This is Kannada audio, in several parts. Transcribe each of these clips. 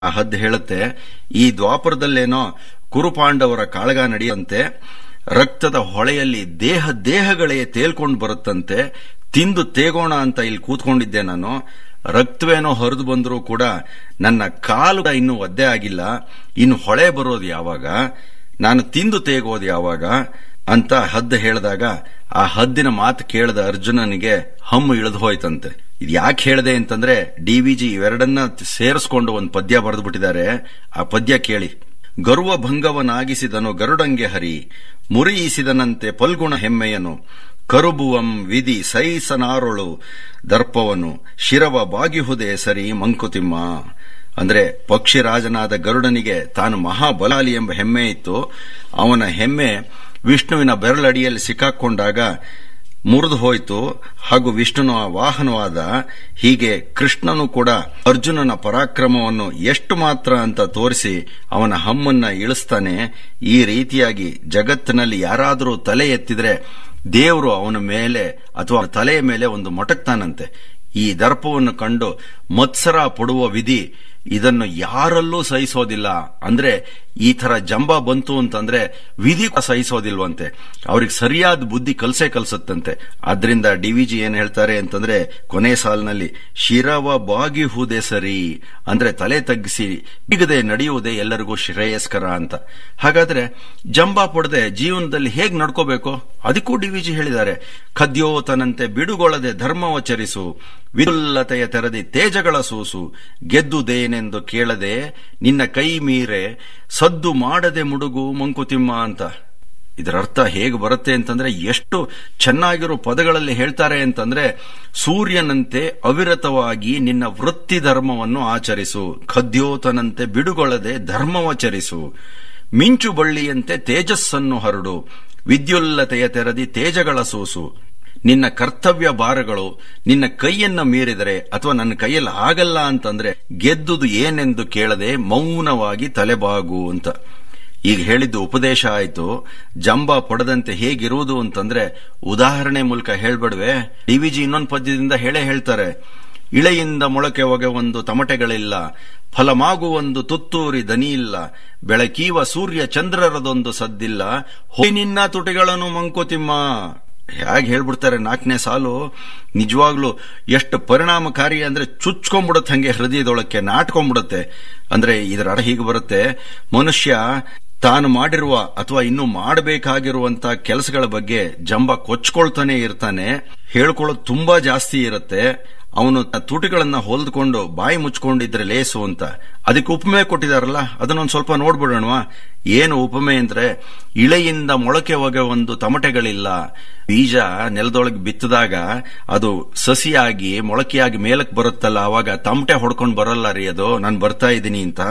ಆ ಹದ್ದು ಹೇಳುತ್ತೆ ಈ ದ್ವಾಪರದಲ್ಲೇನೋ ಕುರುಪಾಂಡವರ ಕಾಳಗ ನಡೆಯುವಂತೆ ರಕ್ತದ ಹೊಳೆಯಲ್ಲಿ ದೇಹ ದೇಹಗಳೇ ತೇಲ್ಕೊಂಡು ಬರುತ್ತಂತೆ ತಿಂದು ತೇಗೋಣ ಅಂತ ಇಲ್ಲಿ ಕೂತ್ಕೊಂಡಿದ್ದೆ ನಾನು ರಕ್ತವೇನೋ ಹರಿದು ಬಂದರೂ ಕೂಡ ನನ್ನ ಕಾಲು ಇನ್ನೂ ಒದ್ದೆ ಆಗಿಲ್ಲ ಇನ್ನು ಹೊಳೆ ಬರೋದು ಯಾವಾಗ ನಾನು ತಿಂದು ತೇಗೋದು ಯಾವಾಗ ಅಂತ ಹದ್ದು ಹೇಳಿದಾಗ ಆ ಹದ್ದಿನ ಮಾತು ಕೇಳದ ಅರ್ಜುನನಿಗೆ ಹಮ್ಮು ಇಳಿದು ಹೋಯ್ತಂತೆ ಇದು ಯಾಕೆ ಹೇಳಿದೆ ಅಂತಂದ್ರೆ ಡಿ ವಿ ಜಿ ಇವೆರಡನ್ನ ಸೇರಿಸ್ಕೊಂಡು ಒಂದು ಪದ್ಯ ಬರೆದು ಬಿಟ್ಟಿದ್ದಾರೆ ಆ ಪದ್ಯ ಕೇಳಿ ಗರ್ವ ಭಂಗವನಾಗಿಸಿದನು ಗರುಡಂಗೆ ಹರಿ ಮುರಿಯಿಸಿದನಂತೆ ಪಲ್ಗುಣ ಹೆಮ್ಮೆಯನು ಕರುಬುವಂ ವಿಧಿ ಸೈಸನಾರೊಳು ದರ್ಪವನು ಶಿರವ ಬಾಗಿಹುದೆ ಸರಿ ಮಂಕುತಿಮ್ಮ ಅಂದ್ರೆ ಪಕ್ಷಿರಾಜನಾದ ಗರುಡನಿಗೆ ತಾನು ಮಹಾಬಲಾಲಿ ಎಂಬ ಹೆಮ್ಮೆ ಇತ್ತು ಅವನ ಹೆಮ್ಮೆ ವಿಷ್ಣುವಿನ ಬೆರಳಡಿಯಲ್ಲಿ ಸಿಕ್ಕಾಕೊಂಡಾಗ ಮುರಿದು ಹೋಯಿತು ಹಾಗೂ ವಿಷ್ಣುನ ವಾಹನವಾದ ಹೀಗೆ ಕೃಷ್ಣನು ಕೂಡ ಅರ್ಜುನನ ಪರಾಕ್ರಮವನ್ನು ಎಷ್ಟು ಮಾತ್ರ ಅಂತ ತೋರಿಸಿ ಅವನ ಹಮ್ಮನ್ನ ಇಳಿಸ್ತಾನೆ ಈ ರೀತಿಯಾಗಿ ಜಗತ್ತಿನಲ್ಲಿ ಯಾರಾದರೂ ತಲೆ ಎತ್ತಿದ್ರೆ ದೇವರು ಅವನ ಮೇಲೆ ಅಥವಾ ತಲೆಯ ಮೇಲೆ ಒಂದು ಮೊಟಕ್ತಾನಂತೆ ಈ ದರ್ಪವನ್ನು ಕಂಡು ಮತ್ಸರ ಪಡುವ ವಿಧಿ ಇದನ್ನು ಯಾರಲ್ಲೂ ಸಹಿಸೋದಿಲ್ಲ ಅಂದ್ರೆ ಈ ತರ ಜಂಬ ಬಂತು ಅಂತಂದ್ರೆ ವಿಧಿ ಸಹಿಸೋದಿಲ್ವಂತೆ ಅವ್ರಿಗೆ ಸರಿಯಾದ ಬುದ್ಧಿ ಕಲ್ಸೇ ಕಲ್ಸುತ್ತಂತೆ ಆದ್ರಿಂದ ಡಿವಿಜಿ ಏನ್ ಹೇಳ್ತಾರೆ ಅಂತಂದ್ರೆ ಕೊನೆ ಸಾಲಿನಲ್ಲಿ ಶಿರವ ಬಾಗಿಹುದೆ ಸರಿ ಅಂದ್ರೆ ತಲೆ ತಗ್ಗಿಸಿ ಬಿಗದೆ ನಡೆಯುವುದೇ ಎಲ್ಲರಿಗೂ ಶ್ರೇಯಸ್ಕರ ಅಂತ ಹಾಗಾದ್ರೆ ಜಂಬ ಪಡದೆ ಜೀವನದಲ್ಲಿ ಹೇಗ್ ನಡ್ಕೋಬೇಕು ಅದಕ್ಕೂ ಡಿವಿಜಿ ಹೇಳಿದ್ದಾರೆ ಖದ್ಯೋತನಂತೆ ಬಿಡುಗೊಳ್ಳದೆ ಧರ್ಮವಚರಿಸು ವಿರುಲ್ಲತೆಯ ತೆರದಿ ತೇಜಗಳ ಸೂಸು ಗೆದ್ದುದೇನೆಂದು ಕೇಳದೆ ನಿನ್ನ ಕೈ ಮೀರೆ ಸದ್ದು ಮಾಡದೆ ಮುಡುಗು ಮಂಕುತಿಮ್ಮ ಅಂತ ಇದರ ಅರ್ಥ ಹೇಗೆ ಬರುತ್ತೆ ಅಂತಂದ್ರೆ ಎಷ್ಟು ಚೆನ್ನಾಗಿರೋ ಪದಗಳಲ್ಲಿ ಹೇಳ್ತಾರೆ ಅಂತಂದ್ರೆ ಸೂರ್ಯನಂತೆ ಅವಿರತವಾಗಿ ನಿನ್ನ ವೃತ್ತಿ ಧರ್ಮವನ್ನು ಆಚರಿಸು ಖದ್ಯೋತನಂತೆ ಬಿಡುಗೊಳ್ಳದೆ ಧರ್ಮವಚರಿಸು ಮಿಂಚು ಬಳ್ಳಿಯಂತೆ ತೇಜಸ್ಸನ್ನು ಹರಡು ವಿದ್ಯುಲ್ಲತೆಯ ತೆರದಿ ತೇಜಗಳ ಸೂಸು ನಿನ್ನ ಕರ್ತವ್ಯ ಭಾರಗಳು ನಿನ್ನ ಕೈಯನ್ನ ಮೀರಿದರೆ ಅಥವಾ ನನ್ನ ಕೈಯಲ್ಲಿ ಆಗಲ್ಲ ಅಂತಂದ್ರೆ ಗೆದ್ದುದು ಏನೆಂದು ಕೇಳದೆ ಮೌನವಾಗಿ ತಲೆಬಾಗು ಅಂತ ಈಗ ಹೇಳಿದ್ದು ಉಪದೇಶ ಆಯ್ತು ಜಂಬ ಪಡೆದಂತೆ ಹೇಗಿರುವುದು ಅಂತಂದ್ರೆ ಉದಾಹರಣೆ ಮೂಲಕ ಹೇಳ್ಬಿಡ್ವೆ ಡಿವಿಜಿ ಇನ್ನೊಂದು ಪದ್ಯದಿಂದ ಹೇಳೇ ಹೇಳ್ತಾರೆ ಇಳೆಯಿಂದ ಮೊಳಕೆ ಒಗೆ ಒಂದು ತಮಟೆಗಳಿಲ್ಲ ಫಲಮಾಗುವೊಂದು ತುತ್ತೂರಿ ದನಿ ಇಲ್ಲ ಬೆಳಕೀವ ಸೂರ್ಯ ಚಂದ್ರರದೊಂದು ಸದ್ದಿಲ್ಲ ಹೋಯ್ ನಿನ್ನ ತುಟಿಗಳನ್ನು ಮಂಕುತಿಮ್ಮ ಹೇಗೆ ಹೇಳ್ಬಿಡ್ತಾರೆ ನಾಲ್ಕನೇ ಸಾಲು ನಿಜವಾಗ್ಲೂ ಎಷ್ಟು ಪರಿಣಾಮಕಾರಿ ಅಂದ್ರೆ ಚುಚ್ಕೊಂಡ್ಬಿಡುತ್ತೆ ಹಂಗೆ ಹೃದಯದೊಳಕ್ಕೆ ನಾಟ್ಕೊಂಡ್ಬಿಡುತ್ತೆ ಅಂದ್ರೆ ಇದರ ಅರ್ಥ ಹೀಗೆ ಬರುತ್ತೆ ಮನುಷ್ಯ ತಾನು ಮಾಡಿರುವ ಅಥವಾ ಇನ್ನು ಮಾಡಬೇಕಾಗಿರುವಂತ ಕೆಲಸಗಳ ಬಗ್ಗೆ ಜಂಬ ಕೊಚ್ಕೊಳ್ತಾನೆ ಇರ್ತಾನೆ ಹೇಳ್ಕೊಳ್ಳೋದು ತುಂಬಾ ಜಾಸ್ತಿ ಇರುತ್ತೆ ಅವನು ತುಟಿಗಳನ್ನ ಹೊಲ್ದ್ಕೊಂಡು ಬಾಯಿ ಮುಚ್ಕೊಂಡಿದ್ರೆ ಲೇಸು ಅಂತ ಅದಕ್ಕೆ ಉಪಮೆ ಕೊಟ್ಟಿದಾರಲ್ಲ ಅದನ್ನೊಂದು ಸ್ವಲ್ಪ ನೋಡ್ಬಿಡೋಣವಾ ಏನು ಉಪಮೆ ಅಂದ್ರೆ ಇಳೆಯಿಂದ ಮೊಳಕೆ ಒಗೆ ಒಂದು ತಮಟೆಗಳಿಲ್ಲ ಬೀಜ ನೆಲದೊಳಗೆ ಬಿತ್ತಿದಾಗ ಅದು ಸಸಿಯಾಗಿ ಮೊಳಕೆಯಾಗಿ ಮೇಲಕ್ಕೆ ಬರುತ್ತಲ್ಲ ಅವಾಗ ತಮಟೆ ಹೊಡ್ಕೊಂಡು ಬರಲ್ಲ ರೀ ಅದು ನಾನು ಬರ್ತಾ ಇದ್ದೀನಿ ಅಂತ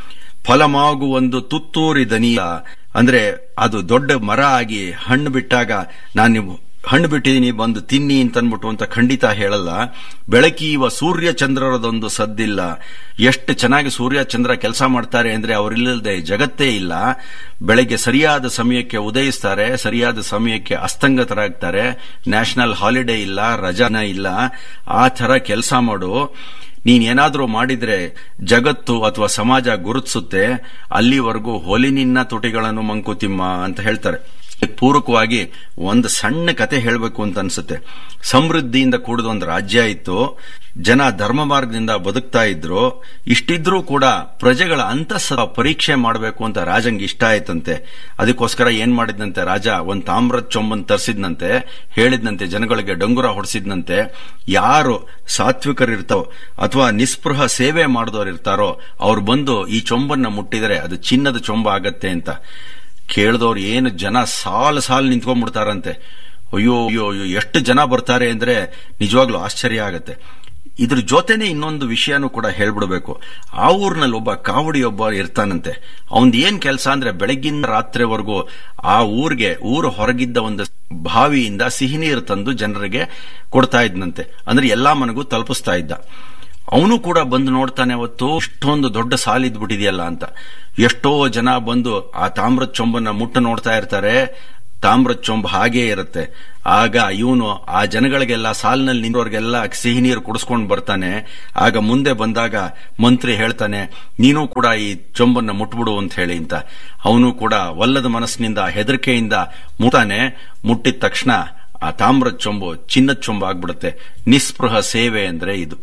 ಫಲಮಾಗು ಒಂದು ತುತ್ತೂರಿ ದನಿಯ ಅಂದ್ರೆ ಅದು ದೊಡ್ಡ ಮರ ಆಗಿ ಹಣ್ಣು ಬಿಟ್ಟಾಗ ನಾನು ಹಣ್ಣು ಬಿಟ್ಟಿದ್ದೀನಿ ಬಂದು ತಿನ್ನಿ ಅಂತ ಅನ್ಬಿಟ್ಟು ಅಂತ ಖಂಡಿತ ಹೇಳಲ್ಲ ಬೆಳಕೀವ ಸೂರ್ಯ ಚಂದ್ರರದೊಂದು ಸದ್ದಿಲ್ಲ ಎಷ್ಟು ಚೆನ್ನಾಗಿ ಸೂರ್ಯ ಚಂದ್ರ ಕೆಲಸ ಮಾಡ್ತಾರೆ ಅಂದ್ರೆ ಅವರಿಲ್ಲದೆ ಜಗತ್ತೇ ಇಲ್ಲ ಬೆಳಗ್ಗೆ ಸರಿಯಾದ ಸಮಯಕ್ಕೆ ಉದಯಿಸ್ತಾರೆ ಸರಿಯಾದ ಸಮಯಕ್ಕೆ ಅಸ್ತಂಗತರಾಗ್ತಾರೆ ನ್ಯಾಷನಲ್ ಹಾಲಿಡೇ ಇಲ್ಲ ರಜಾನ ಇಲ್ಲ ಆ ತರ ಕೆಲಸ ಮಾಡು ನೀನ್ ಏನಾದ್ರೂ ಮಾಡಿದ್ರೆ ಜಗತ್ತು ಅಥವಾ ಸಮಾಜ ಗುರುತಿಸುತ್ತೆ ಅಲ್ಲಿವರೆಗೂ ಹೊಲಿನಿನ್ನ ತುಟಿಗಳನ್ನು ಮಂಕುತಿಮ್ಮ ಅಂತ ಹೇಳ್ತಾರೆ ಪೂರಕವಾಗಿ ಒಂದು ಸಣ್ಣ ಕತೆ ಹೇಳಬೇಕು ಅಂತ ಅನ್ಸುತ್ತೆ ಸಮೃದ್ಧಿಯಿಂದ ಕೂಡಿದ ಒಂದು ರಾಜ್ಯ ಇತ್ತು ಜನ ಧರ್ಮ ಮಾರ್ಗದಿಂದ ಬದುಕ್ತಾ ಇದ್ರು ಇಷ್ಟಿದ್ರೂ ಕೂಡ ಪ್ರಜೆಗಳ ಅಂತಸ್ಸ ಪರೀಕ್ಷೆ ಮಾಡಬೇಕು ಅಂತ ರಾಜಂಗೆ ಇಷ್ಟ ಆಯ್ತಂತೆ ಅದಕ್ಕೋಸ್ಕರ ಏನ್ ಮಾಡಿದ್ನಂತೆ ರಾಜ ಒಂದ್ ತಾಮ್ರದ ಚೊಂಬನ್ ತರಿಸಿದ್ನಂತೆ ಹೇಳಿದ್ನಂತೆ ಜನಗಳಿಗೆ ಡಂಗುರ ಹೊಡಿಸಿದ್ನಂತೆ ಯಾರು ಸಾತ್ವಿಕರಿರ್ತಾರೋ ಅಥವಾ ನಿಸ್ಪೃಹ ಸೇವೆ ಮಾಡಿದವರು ಇರ್ತಾರೋ ಅವ್ರು ಬಂದು ಈ ಚೊಂಬನ್ನ ಮುಟ್ಟಿದರೆ ಅದು ಚಿನ್ನದ ಚೊಂಬ ಆಗತ್ತೆ ಅಂತ ಕೇಳಿದವ್ರು ಏನು ಜನ ಸಾಲು ಸಾಲು ನಿಂತ್ಕೊಂಡ್ಬಿಡ್ತಾರಂತೆ ಅಯ್ಯೋ ಅಯ್ಯೋ ಅಯ್ಯೋ ಎಷ್ಟು ಜನ ಬರ್ತಾರೆ ಅಂದ್ರೆ ನಿಜವಾಗ್ಲೂ ಆಶ್ಚರ್ಯ ಆಗತ್ತೆ ಇದ್ರ ಜೊತೆನೆ ಇನ್ನೊಂದು ವಿಷಯನೂ ಕೂಡ ಹೇಳ್ಬಿಡ್ಬೇಕು ಆ ಊರಿನಲ್ಲಿ ಒಬ್ಬ ಕಾವಡಿಯೊಬ್ಬ ಇರ್ತಾನಂತೆ ಅವನ್ದು ಏನ್ ಕೆಲಸ ಅಂದ್ರೆ ಬೆಳಗಿನ ರಾತ್ರಿವರೆಗೂ ಆ ಊರಿಗೆ ಊರು ಹೊರಗಿದ್ದ ಒಂದು ಬಾವಿಯಿಂದ ಸಿಹಿ ನೀರು ತಂದು ಜನರಿಗೆ ಕೊಡ್ತಾ ಇದ್ನಂತೆ ಅಂದ್ರೆ ಎಲ್ಲಾ ಮನೆಗೂ ತಲುಪಿಸ್ತಾ ಇದ್ದ ಅವನು ಕೂಡ ಬಂದು ನೋಡ್ತಾನೆ ಅವತ್ತು ಇಷ್ಟೊಂದು ದೊಡ್ಡ ಸಾಲಿದ್ಬಿಟ್ಟಿದೆಯಲ್ಲ ಅಂತ ಎಷ್ಟೋ ಜನ ಬಂದು ಆ ತಾಮ್ರದ ಚೊಂಬನ್ನ ಮುಟ್ಟು ನೋಡ್ತಾ ಇರ್ತಾರೆ ತಾಮ್ರದ ಚೊಂಬು ಹಾಗೇ ಇರುತ್ತೆ ಆಗ ಇವನು ಆ ಜನಗಳಿಗೆಲ್ಲ ಸಾಲಿನಲ್ಲಿ ನಿಂತವ್ರಿಗೆಲ್ಲ ಸಿಹಿ ನೀರು ಕುಡಿಸ್ಕೊಂಡು ಬರ್ತಾನೆ ಆಗ ಮುಂದೆ ಬಂದಾಗ ಮಂತ್ರಿ ಹೇಳ್ತಾನೆ ನೀನು ಕೂಡ ಈ ಚೊಂಬನ್ನ ಮುಟ್ಬಿಡು ಅಂತ ಹೇಳಿ ಅಂತ ಅವನು ಕೂಡ ಒಲ್ಲದ ಮನಸ್ಸಿನಿಂದ ಹೆದರಿಕೆಯಿಂದ ಮುಟ್ತಾನೆ ಮುಟ್ಟಿದ ತಕ್ಷಣ ಆ ತಾಮ್ರದ ಚೊಂಬು ಚಿನ್ನದ ಚೊಂಬು ಆಗ್ಬಿಡುತ್ತೆ ನಿಸ್ಪೃಹ ಸೇವೆ ಅಂದ್ರೆ ಇದು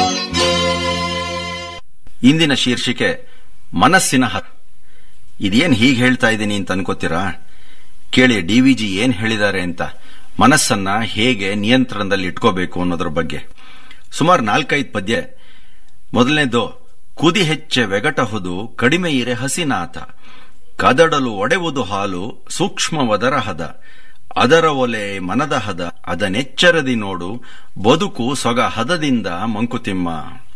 ಇಂದಿನ ಶೀರ್ಷಿಕೆ ಮನಸ್ಸಿನ ಹಕ್ಕು ಇದೇನ್ ಹೀಗೆ ಹೇಳ್ತಾ ಇದ್ದೀನಿ ಅಂತ ಅನ್ಕೋತೀರಾ ಕೇಳಿ ಡಿವಿಜಿ ಏನ್ ಹೇಳಿದ್ದಾರೆ ಅಂತ ಮನಸ್ಸನ್ನ ಹೇಗೆ ನಿಯಂತ್ರಣದಲ್ಲಿ ಇಟ್ಕೋಬೇಕು ಅನ್ನೋದ್ರ ಬಗ್ಗೆ ಸುಮಾರು ನಾಲ್ಕೈದು ಪದ್ಯ ಮೊದಲನೇದು ಕುದಿ ಹೆಚ್ಚೆ ವೆಗಟಹುದು ಕಡಿಮೆ ಇರೆ ಹಸಿನಾಥ ಕದಡಲು ಒಡೆವುದು ಹಾಲು ಸೂಕ್ಷ್ಮವದರ ಹದ ಅದರ ಒಲೆ ಮನದ ಹದ ಅದನೆಚ್ಚರದಿ ನೋಡು ಬದುಕು ಸೊಗ ಹದದಿಂದ ಮಂಕುತಿಮ್ಮ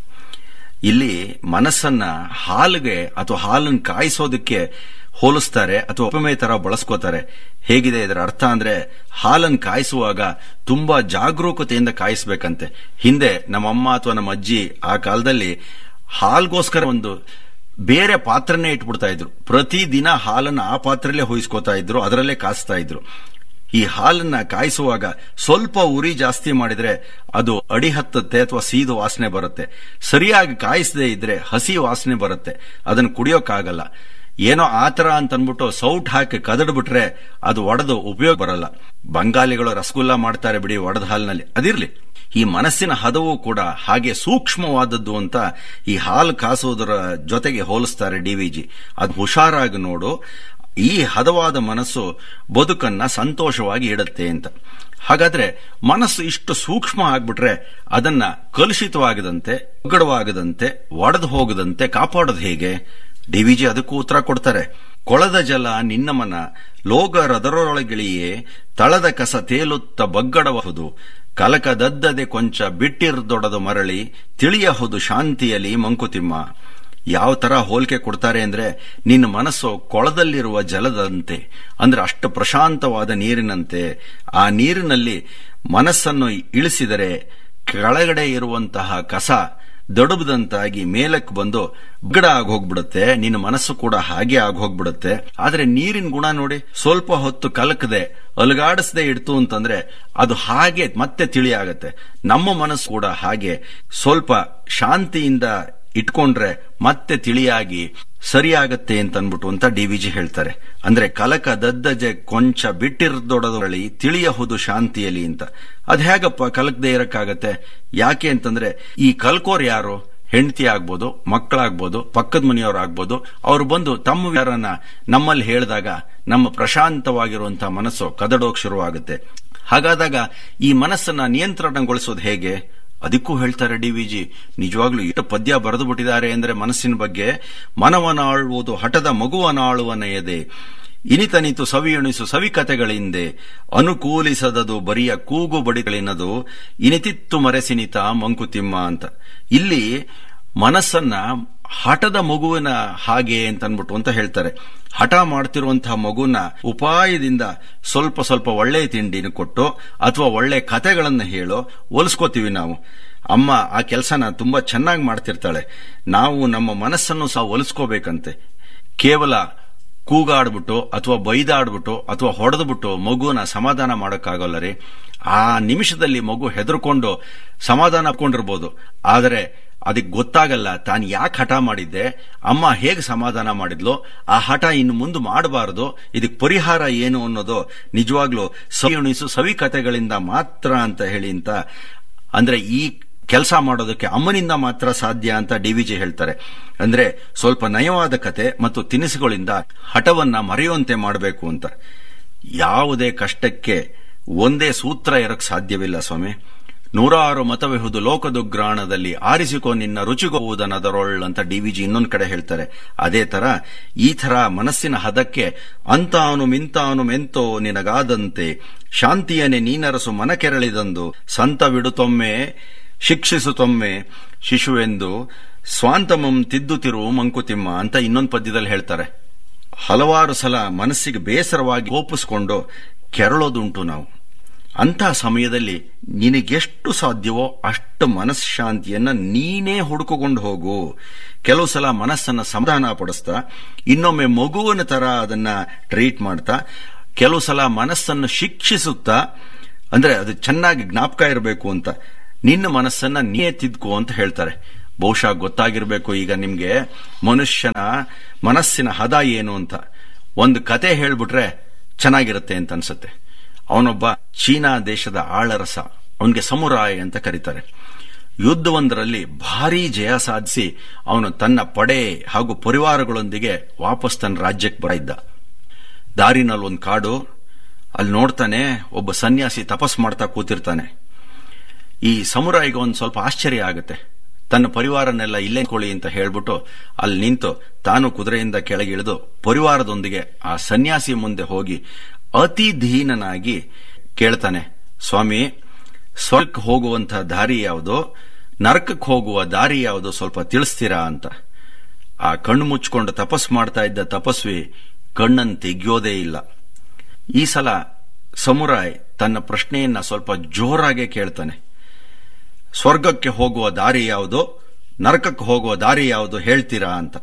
ಇಲ್ಲಿ ಮನಸ್ಸನ್ನ ಹಾಲಿಗೆ ಅಥವಾ ಹಾಲನ್ನು ಕಾಯಿಸೋದಕ್ಕೆ ಹೋಲಿಸ್ತಾರೆ ಅಥವಾ ಉಪಮೆ ತರ ಬಳಸ್ಕೋತಾರೆ ಹೇಗಿದೆ ಇದರ ಅರ್ಥ ಅಂದ್ರೆ ಹಾಲನ್ನು ಕಾಯಿಸುವಾಗ ತುಂಬಾ ಜಾಗರೂಕತೆಯಿಂದ ಕಾಯಿಸ್ಬೇಕಂತೆ ಹಿಂದೆ ನಮ್ಮಮ್ಮ ಅಥವಾ ನಮ್ಮ ಅಜ್ಜಿ ಆ ಕಾಲದಲ್ಲಿ ಹಾಲ್ಗೋಸ್ಕರ ಒಂದು ಬೇರೆ ಪಾತ್ರನೇ ಇಟ್ಬಿಡ್ತಾ ಇದ್ರು ಪ್ರತಿದಿನ ಹಾಲನ್ನು ಆ ಪಾತ್ರೆಯಲ್ಲೇ ಹೊಯ್ಸ್ಕೋತಾ ಇದ್ರು ಅದರಲ್ಲೇ ಕಾಯಿಸ್ತಾ ಇದ್ರು ಈ ಹಾಲನ್ನ ಕಾಯಿಸುವಾಗ ಸ್ವಲ್ಪ ಉರಿ ಜಾಸ್ತಿ ಮಾಡಿದ್ರೆ ಅದು ಅಡಿ ಹತ್ತತ್ತೆ ಅಥವಾ ಸೀದು ವಾಸನೆ ಬರುತ್ತೆ ಸರಿಯಾಗಿ ಕಾಯಿಸದೇ ಇದ್ರೆ ಹಸಿ ವಾಸನೆ ಬರುತ್ತೆ ಅದನ್ನು ಕುಡಿಯೋಕ್ಕಾಗಲ್ಲ ಏನೋ ಆತರ ಅಂತ ಅನ್ಬಿಟ್ಟು ಸೌಟ್ ಹಾಕಿ ಕದಡ್ಬಿಟ್ರೆ ಅದು ಒಡೆದು ಉಪಯೋಗ ಬರಲ್ಲ ಬಂಗಾಲಿಗಳು ರಸಗುಲ್ಲ ಮಾಡ್ತಾರೆ ಬಿಡಿ ಒಡೆದ ಹಾಲಿನಲ್ಲಿ ಅದಿರ್ಲಿ ಈ ಮನಸ್ಸಿನ ಹದವು ಕೂಡ ಹಾಗೆ ಸೂಕ್ಷ್ಮವಾದದ್ದು ಅಂತ ಈ ಹಾಲು ಕಾಸುವುದರ ಜೊತೆಗೆ ಹೋಲಿಸ್ತಾರೆ ಡಿವಿಜಿ ಅದು ಹುಷಾರಾಗಿ ನೋಡು ಈ ಹದವಾದ ಮನಸ್ಸು ಬದುಕನ್ನ ಸಂತೋಷವಾಗಿ ಇಡುತ್ತೆ ಅಂತ ಹಾಗಾದ್ರೆ ಮನಸ್ಸು ಇಷ್ಟು ಸೂಕ್ಷ್ಮ ಆಗ್ಬಿಟ್ರೆ ಅದನ್ನ ಕಲುಷಿತವಾಗದಂತೆ ಒಗ್ಗಡವಾಗದಂತೆ ಒಡೆದು ಹೋಗದಂತೆ ಕಾಪಾಡೋದು ಹೇಗೆ ಡಿವಿಜಿ ಅದಕ್ಕೂ ಉತ್ತರ ಕೊಡ್ತಾರೆ ಕೊಳದ ಜಲ ನಿನ್ನ ಮನ ಲೋಗರದರೊಳಗಿಳಿಯೇ ತಳದ ಕಸ ತೇಲುತ್ತ ಬಗ್ಗಡಬಹುದು ಕಲಕದದ್ದದೆ ಕೊಂಚ ಬಿಟ್ಟಿರ್ದೊಡದು ಮರಳಿ ತಿಳಿಯಹುದು ಶಾಂತಿಯಲ್ಲಿ ಮಂಕುತಿಮ್ಮ ಯಾವ ತರ ಹೋಲಿಕೆ ಕೊಡ್ತಾರೆ ಅಂದ್ರೆ ನಿನ್ನ ಮನಸ್ಸು ಕೊಳದಲ್ಲಿರುವ ಜಲದಂತೆ ಅಂದ್ರೆ ಅಷ್ಟು ಪ್ರಶಾಂತವಾದ ನೀರಿನಂತೆ ಆ ನೀರಿನಲ್ಲಿ ಮನಸ್ಸನ್ನು ಇಳಿಸಿದರೆ ಕೆಳಗಡೆ ಇರುವಂತಹ ಕಸ ದಡುಬದಂತಾಗಿ ಮೇಲಕ್ಕೆ ಬಂದು ಬಗಡ ಆಗೋಗ್ಬಿಡುತ್ತೆ ನಿನ್ನ ಮನಸ್ಸು ಕೂಡ ಹಾಗೆ ಆಗೋಗ್ಬಿಡುತ್ತೆ ಆದ್ರೆ ನೀರಿನ ಗುಣ ನೋಡಿ ಸ್ವಲ್ಪ ಹೊತ್ತು ಕಲಕದೆ ಅಲುಗಾಡಿಸದೆ ಇಡ್ತು ಅಂತಂದ್ರೆ ಅದು ಹಾಗೆ ಮತ್ತೆ ತಿಳಿಯಾಗತ್ತೆ ನಮ್ಮ ಮನಸ್ಸು ಕೂಡ ಹಾಗೆ ಸ್ವಲ್ಪ ಶಾಂತಿಯಿಂದ ಇಟ್ಕೊಂಡ್ರೆ ಮತ್ತೆ ತಿಳಿಯಾಗಿ ಸರಿಯಾಗತ್ತೆ ಅಂತ ಅನ್ಬಿಟ್ಟು ಅಂತ ಡಿವಿಜಿ ಹೇಳ್ತಾರೆ ಅಂದ್ರೆ ಕಲಕ ದದ್ದಜೆ ಕೊಂಚ ಬಿಟ್ಟಿರ್ದೊಡದೊಳಿ ತಿಳಿಯಹುದು ಶಾಂತಿಯಲ್ಲಿ ಅಂತ ಅದ್ ಹೇಗಪ್ಪ ಕಲಕದೆ ಇರಕ್ಕಾಗತ್ತೆ ಯಾಕೆ ಅಂತಂದ್ರೆ ಈ ಕಲ್ಕೋರ್ ಯಾರು ಹೆಂಡತಿ ಆಗ್ಬೋದು ಮಕ್ಕಳಾಗ್ಬೋದು ಪಕ್ಕದ ಮನೆಯವರಾಗ್ಬೋದು ಅವ್ರು ಬಂದು ತಮ್ಮ ವಿಚಾರನ ನಮ್ಮಲ್ಲಿ ಹೇಳಿದಾಗ ನಮ್ಮ ಪ್ರಶಾಂತವಾಗಿರುವಂತಹ ಮನಸ್ಸು ಕದಡೋಕ್ ಶುರುವಾಗುತ್ತೆ ಹಾಗಾದಾಗ ಈ ಮನಸ್ಸನ್ನ ನಿಯಂತ್ರಣಗೊಳಿಸೋದು ಹೇಗೆ ಅದಕ್ಕೂ ಹೇಳ್ತಾರೆ ಡಿವಿಜಿ ನಿಜವಾಗ್ಲೂ ಎಷ್ಟು ಪದ್ಯ ಬರೆದು ಬಿಟ್ಟಿದ್ದಾರೆ ಅಂದ್ರೆ ಮನಸ್ಸಿನ ಬಗ್ಗೆ ಮನವನಾಳುವುದು ಹಠದ ಮಗುವನಾಳುವನೆಯದೆ ಇನಿತನಿತು ಸವಿಯಣಿಸು ಸವಿಕತೆಗಳಿಂದೆ ಅನುಕೂಲಿಸದದು ಬರಿಯ ಕೂಗು ಬಡಿಗಳಿನದು ಇನಿತಿತ್ತು ಮರೆಸಿನಿತ ಮಂಕುತಿಮ್ಮ ಅಂತ ಇಲ್ಲಿ ಮನಸ್ಸನ್ನ ಹಠದ ಮಗುವಿನ ಹಾಗೆ ಅಂತ ಅನ್ಬಿಟ್ಟು ಅಂತ ಹೇಳ್ತಾರೆ ಹಠ ಮಾಡ್ತಿರುವಂತಹ ಮಗುನ ಉಪಾಯದಿಂದ ಸ್ವಲ್ಪ ಸ್ವಲ್ಪ ಒಳ್ಳೆ ತಿಂಡಿನ ಕೊಟ್ಟು ಅಥವಾ ಒಳ್ಳೆ ಕತೆಗಳನ್ನ ಹೇಳೋ ಒಲಿಸ್ಕೋತೀವಿ ನಾವು ಅಮ್ಮ ಆ ಕೆಲಸನ ತುಂಬಾ ಚೆನ್ನಾಗಿ ಮಾಡ್ತಿರ್ತಾಳೆ ನಾವು ನಮ್ಮ ಮನಸ್ಸನ್ನು ಸಹ ಒಲಿಸ್ಕೋಬೇಕಂತೆ ಕೇವಲ ಕೂಗಾಡ್ಬಿಟ್ಟು ಅಥವಾ ಬೈದಾಡ್ಬಿಟ್ಟು ಅಥವಾ ಹೊಡೆದ್ಬಿಟ್ಟು ಮಗುನ ಸಮಾಧಾನ ಮಾಡೋಕ್ಕಾಗಲ್ಲ ರೀ ಆ ನಿಮಿಷದಲ್ಲಿ ಮಗು ಹೆದರ್ಕೊಂಡು ಸಮಾಧಾನ ಹಾಕೊಂಡಿರ್ಬೋದು ಆದರೆ ಅದಕ್ಕೆ ಗೊತ್ತಾಗಲ್ಲ ತಾನು ಯಾಕೆ ಹಠ ಮಾಡಿದ್ದೆ ಅಮ್ಮ ಹೇಗೆ ಸಮಾಧಾನ ಮಾಡಿದ್ಲು ಆ ಹಠ ಇನ್ನು ಮುಂದೆ ಮಾಡಬಾರದು ಇದಕ್ಕೆ ಪರಿಹಾರ ಏನು ಅನ್ನೋದು ನಿಜವಾಗ್ಲೂ ಸವಿಯುಣಿಸು ಸವಿ ಕಥೆಗಳಿಂದ ಮಾತ್ರ ಅಂತ ಹೇಳಿ ಅಂತ ಅಂದ್ರೆ ಈ ಕೆಲಸ ಮಾಡೋದಕ್ಕೆ ಅಮ್ಮನಿಂದ ಮಾತ್ರ ಸಾಧ್ಯ ಅಂತ ಡಿವಿಜಿ ಹೇಳ್ತಾರೆ ಅಂದ್ರೆ ಸ್ವಲ್ಪ ನಯವಾದ ಕತೆ ಮತ್ತು ತಿನಿಸುಗಳಿಂದ ಹಠವನ್ನ ಮರೆಯುವಂತೆ ಮಾಡಬೇಕು ಅಂತ ಯಾವುದೇ ಕಷ್ಟಕ್ಕೆ ಒಂದೇ ಸೂತ್ರ ಇರಕ್ ಸಾಧ್ಯವಿಲ್ಲ ಸ್ವಾಮಿ ನೂರಾರು ಮತವೆಹುದು ಲೋಕದುಗ್ರಾಣದಲ್ಲಿ ಆರಿಸಿಕೋ ನಿನ್ನ ರುಚಿಗೋವುದನದರೊಳ್ ಅಂತ ಡಿವಿಜಿ ಇನ್ನೊಂದು ಕಡೆ ಹೇಳ್ತಾರೆ ಅದೇ ತರ ಈ ತರ ಮನಸ್ಸಿನ ಹದಕ್ಕೆ ಅಂತಾನು ಮಿಂತಾನು ಮೆಂತೋ ನಿನಗಾದಂತೆ ಶಾಂತಿಯನೆ ನೀನರಸು ಮನಕೆರಳಿದಂದು ಸಂತವಿಡುತ್ತೊಮ್ಮೆ ಶಿಕ್ಷಿಸುತ್ತೊಮ್ಮೆ ಶಿಶುವೆಂದು ಸ್ವಾಂತಮಂ ತಿದ್ದುತಿರು ಮಂಕುತಿಮ್ಮ ಅಂತ ಇನ್ನೊಂದು ಪದ್ಯದಲ್ಲಿ ಹೇಳ್ತಾರೆ ಹಲವಾರು ಸಲ ಮನಸ್ಸಿಗೆ ಬೇಸರವಾಗಿ ಕೋಪಿಸ್ಕೊಂಡು ಕೆರಳೋದುಂಟು ನಾವು ಅಂತಹ ಸಮಯದಲ್ಲಿ ನಿನಗೆಷ್ಟು ಸಾಧ್ಯವೋ ಅಷ್ಟು ಮನಃಶಾಂತಿಯನ್ನ ನೀನೇ ಹುಡುಕಿಕೊಂಡು ಹೋಗು ಕೆಲವು ಸಲ ಮನಸ್ಸನ್ನ ಸಮಾಧಾನ ಪಡಿಸ್ತಾ ಇನ್ನೊಮ್ಮೆ ಮಗುವಿನ ತರ ಅದನ್ನ ಟ್ರೀಟ್ ಮಾಡ್ತಾ ಕೆಲವು ಸಲ ಮನಸ್ಸನ್ನು ಶಿಕ್ಷಿಸುತ್ತಾ ಅಂದ್ರೆ ಅದು ಚೆನ್ನಾಗಿ ಜ್ಞಾಪಕ ಇರಬೇಕು ಅಂತ ನಿನ್ನ ಮನಸ್ಸನ್ನ ನೀಯೇ ತಿದ್ಕೋ ಅಂತ ಹೇಳ್ತಾರೆ ಬಹುಶಃ ಗೊತ್ತಾಗಿರ್ಬೇಕು ಈಗ ನಿಮ್ಗೆ ಮನುಷ್ಯನ ಮನಸ್ಸಿನ ಹದ ಏನು ಅಂತ ಒಂದು ಕತೆ ಹೇಳ್ಬಿಟ್ರೆ ಚೆನ್ನಾಗಿರುತ್ತೆ ಅಂತ ಅನ್ಸುತ್ತೆ ಅವನೊಬ್ಬ ಚೀನಾ ದೇಶದ ಆಳರಸ ಅವನಿಗೆ ಸಮುರಾಯ್ ಅಂತ ಕರೀತಾರೆ ಯುದ್ಧವೊಂದರಲ್ಲಿ ಭಾರೀ ಜಯ ಸಾಧಿಸಿ ಅವನು ತನ್ನ ಪಡೆ ಹಾಗೂ ಪರಿವಾರಗಳೊಂದಿಗೆ ವಾಪಸ್ ತನ್ನ ರಾಜ್ಯಕ್ಕೆ ಬರಯಿದ್ದ ದಾರಿನಲ್ಲಿ ಒಂದು ಕಾಡು ಅಲ್ಲಿ ನೋಡ್ತಾನೆ ಒಬ್ಬ ಸನ್ಯಾಸಿ ತಪಸ್ ಮಾಡ್ತಾ ಕೂತಿರ್ತಾನೆ ಈ ಸಮುರಾಯಿಗೆ ಒಂದು ಸ್ವಲ್ಪ ಆಶ್ಚರ್ಯ ಆಗುತ್ತೆ ತನ್ನ ಪರಿವಾರನೆಲ್ಲ ಇಲ್ಲೇ ಕೊಳ್ಳಿ ಅಂತ ಹೇಳ್ಬಿಟ್ಟು ಅಲ್ಲಿ ನಿಂತು ತಾನು ಕುದುರೆಯಿಂದ ಕೆಳಗಿಳಿದು ಪರಿವಾರದೊಂದಿಗೆ ಆ ಸನ್ಯಾಸಿ ಮುಂದೆ ಹೋಗಿ ಅತಿ ದೀನನಾಗಿ ಕೇಳ್ತಾನೆ ಸ್ವಾಮಿ ಸ್ವರ್ಗಕ್ಕೆ ಹೋಗುವಂತಹ ದಾರಿ ಯಾವುದು ನರಕಕ್ಕೆ ಹೋಗುವ ದಾರಿ ಯಾವುದು ಸ್ವಲ್ಪ ತಿಳಿಸ್ತೀರಾ ಅಂತ ಆ ಕಣ್ಣು ಮುಚ್ಕೊಂಡು ತಪಸ್ ಮಾಡ್ತಾ ಇದ್ದ ತಪಸ್ವಿ ಕಣ್ಣನ್ನು ತೆಗೆಯೋದೇ ಇಲ್ಲ ಈ ಸಲ ಸಮುರಾಯ್ ತನ್ನ ಪ್ರಶ್ನೆಯನ್ನ ಸ್ವಲ್ಪ ಜೋರಾಗೆ ಕೇಳ್ತಾನೆ ಸ್ವರ್ಗಕ್ಕೆ ಹೋಗುವ ದಾರಿ ಯಾವುದು ನರಕಕ್ಕೆ ಹೋಗುವ ದಾರಿ ಯಾವುದು ಹೇಳ್ತೀರಾ ಅಂತ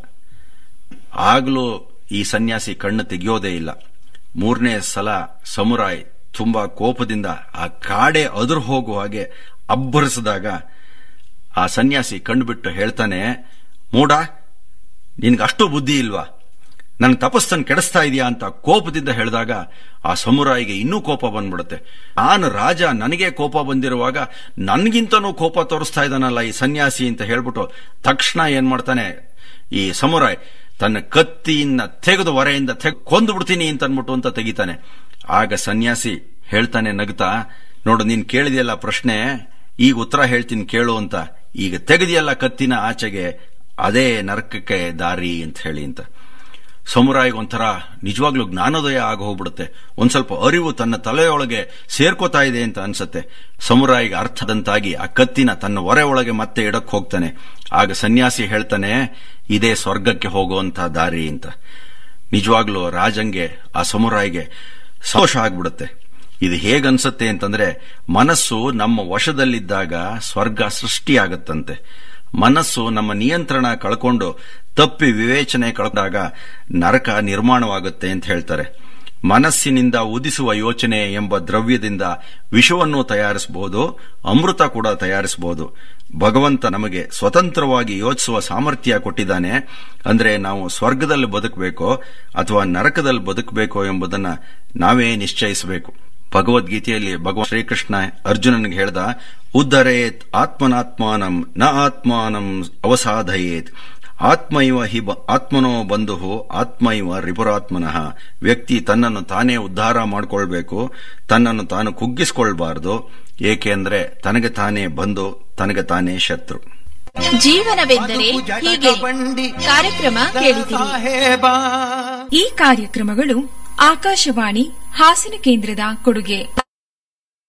ಆಗ್ಲೂ ಈ ಸನ್ಯಾಸಿ ಕಣ್ಣು ತೆಗೆಯೋದೇ ಇಲ್ಲ ಮೂರನೇ ಸಲ ಸಮುರಾಯ್ ತುಂಬಾ ಕೋಪದಿಂದ ಆ ಕಾಡೆ ಅದುರು ಹೋಗುವ ಹಾಗೆ ಅಬ್ಬರಿಸಿದಾಗ ಆ ಸನ್ಯಾಸಿ ಕಣ್ಬಿಟ್ಟು ಹೇಳ್ತಾನೆ ಮೂಡ ನಿನ್ಗೆ ಅಷ್ಟು ಬುದ್ಧಿ ಇಲ್ವಾ ನನ್ನ ತಪಸ್ಸನ್ನು ಕೆಡಿಸ್ತಾ ಇದೆಯಾ ಅಂತ ಕೋಪದಿಂದ ಹೇಳಿದಾಗ ಆ ಸಮುರಾಯಿಗೆ ಇನ್ನೂ ಕೋಪ ಬಂದ್ಬಿಡುತ್ತೆ ನಾನು ರಾಜ ನನಗೆ ಕೋಪ ಬಂದಿರುವಾಗ ನನ್ಗಿಂತನೂ ಕೋಪ ತೋರಿಸ್ತಾ ಇದ್ದಾನಲ್ಲ ಈ ಸನ್ಯಾಸಿ ಅಂತ ಹೇಳ್ಬಿಟ್ಟು ತಕ್ಷಣ ಏನ್ ಮಾಡ್ತಾನೆ ಈ ಸಮುರಾಯ್ ತನ್ನ ಕತ್ತಿಯನ್ನ ತೆಗೆದು ಹೊರೆಯಿಂದ ತೆಗ್ ಕೊಂದು ಬಿಡ್ತೀನಿ ಅಂತ ಅನ್ಬಿಟ್ಟು ಅಂತ ತೆಗಿತಾನೆ ಆಗ ಸನ್ಯಾಸಿ ಹೇಳ್ತಾನೆ ನಗ್ತಾ ನೋಡು ನೀನ್ ಕೇಳಿದೆಯಲ್ಲ ಪ್ರಶ್ನೆ ಈಗ ಉತ್ತರ ಹೇಳ್ತೀನಿ ಕೇಳು ಅಂತ ಈಗ ತೆಗೆದಿಯಲ್ಲ ಕತ್ತಿನ ಆಚೆಗೆ ಅದೇ ನರಕಕ್ಕೆ ದಾರಿ ಅಂತ ಹೇಳಿ ಅಂತ ಸಮುರಾಯಿಗೆ ಒಂಥರ ನಿಜವಾಗ್ಲೂ ಜ್ಞಾನೋದಯ ಆಗ ಹೋಗ್ಬಿಡುತ್ತೆ ಒಂದ್ ಸ್ವಲ್ಪ ಅರಿವು ತನ್ನ ತಲೆಯೊಳಗೆ ಸೇರ್ಕೋತಾ ಇದೆ ಅಂತ ಅನ್ಸತ್ತೆ ಸಮುರಾಯಿಗೆ ಅರ್ಥದಂತಾಗಿ ಆ ಕತ್ತಿನ ತನ್ನ ಹೊರೆ ಒಳಗೆ ಮತ್ತೆ ಇಡಕ್ ಹೋಗ್ತಾನೆ ಆಗ ಸನ್ಯಾಸಿ ಹೇಳ್ತಾನೆ ಇದೇ ಸ್ವರ್ಗಕ್ಕೆ ಹೋಗುವಂತ ದಾರಿ ಅಂತ ನಿಜವಾಗ್ಲೂ ರಾಜಂಗೆ ಆ ಸಮುರಾಯಿಗೆ ಸಂತೋಷ ಆಗ್ಬಿಡುತ್ತೆ ಇದು ಹೇಗನ್ಸತ್ತೆ ಅಂತಂದ್ರೆ ಮನಸ್ಸು ನಮ್ಮ ವಶದಲ್ಲಿದ್ದಾಗ ಸ್ವರ್ಗ ಸೃಷ್ಟಿಯಾಗತ್ತಂತೆ ಮನಸ್ಸು ನಮ್ಮ ನಿಯಂತ್ರಣ ಕಳ್ಕೊಂಡು ತಪ್ಪಿ ವಿವೇಚನೆ ಕಳೆದಾಗ ನರಕ ನಿರ್ಮಾಣವಾಗುತ್ತೆ ಅಂತ ಹೇಳ್ತಾರೆ ಮನಸ್ಸಿನಿಂದ ಉದಿಸುವ ಯೋಚನೆ ಎಂಬ ದ್ರವ್ಯದಿಂದ ವಿಷವನ್ನು ತಯಾರಿಸಬಹುದು ಅಮೃತ ಕೂಡ ತಯಾರಿಸಬಹುದು ಭಗವಂತ ನಮಗೆ ಸ್ವತಂತ್ರವಾಗಿ ಯೋಚಿಸುವ ಸಾಮರ್ಥ್ಯ ಕೊಟ್ಟಿದ್ದಾನೆ ಅಂದ್ರೆ ನಾವು ಸ್ವರ್ಗದಲ್ಲಿ ಬದುಕಬೇಕೋ ಅಥವಾ ನರಕದಲ್ಲಿ ಬದುಕಬೇಕೋ ಎಂಬುದನ್ನ ನಾವೇ ನಿಶ್ಚಯಿಸಬೇಕು ಭಗವದ್ಗೀತೆಯಲ್ಲಿ ಭಗವಾನ್ ಶ್ರೀಕೃಷ್ಣ ಅರ್ಜುನನಿಗೆ ಹೇಳ್ದ ಉದ್ಧರೇತ್ ಆತ್ಮನಾತ್ಮಾನಂ ನ ಆತ್ಮಾನಂ ಅವಸಾಧಯೇತ್ ಆತ್ಮೈವ ಹಿ ಆತ್ಮನೋ ಬಂಧು ಆತ್ಮೈವ ರಿಪುರಾತ್ಮನಃ ವ್ಯಕ್ತಿ ತನ್ನನ್ನು ತಾನೇ ಉದ್ಧಾರ ಮಾಡಿಕೊಳ್ಬೇಕು ತನ್ನನ್ನು ತಾನು ಕುಗ್ಗಿಸಿಕೊಳ್ಬಾರದು ಏಕೆಂದ್ರೆ ತನಗೆ ತಾನೇ ಬಂದು ತನಗೆ ತಾನೇ ಶತ್ರು ಜೀವನವೆಂದರೆ ಹೀಗೆ ಕಾರ್ಯಕ್ರಮ ಕೇಳಿದಿರಿ ಈ ಕಾರ್ಯಕ್ರಮಗಳು ಆಕಾಶವಾಣಿ ಹಾಸನ ಕೇಂದ್ರದ ಕೊಡುಗೆ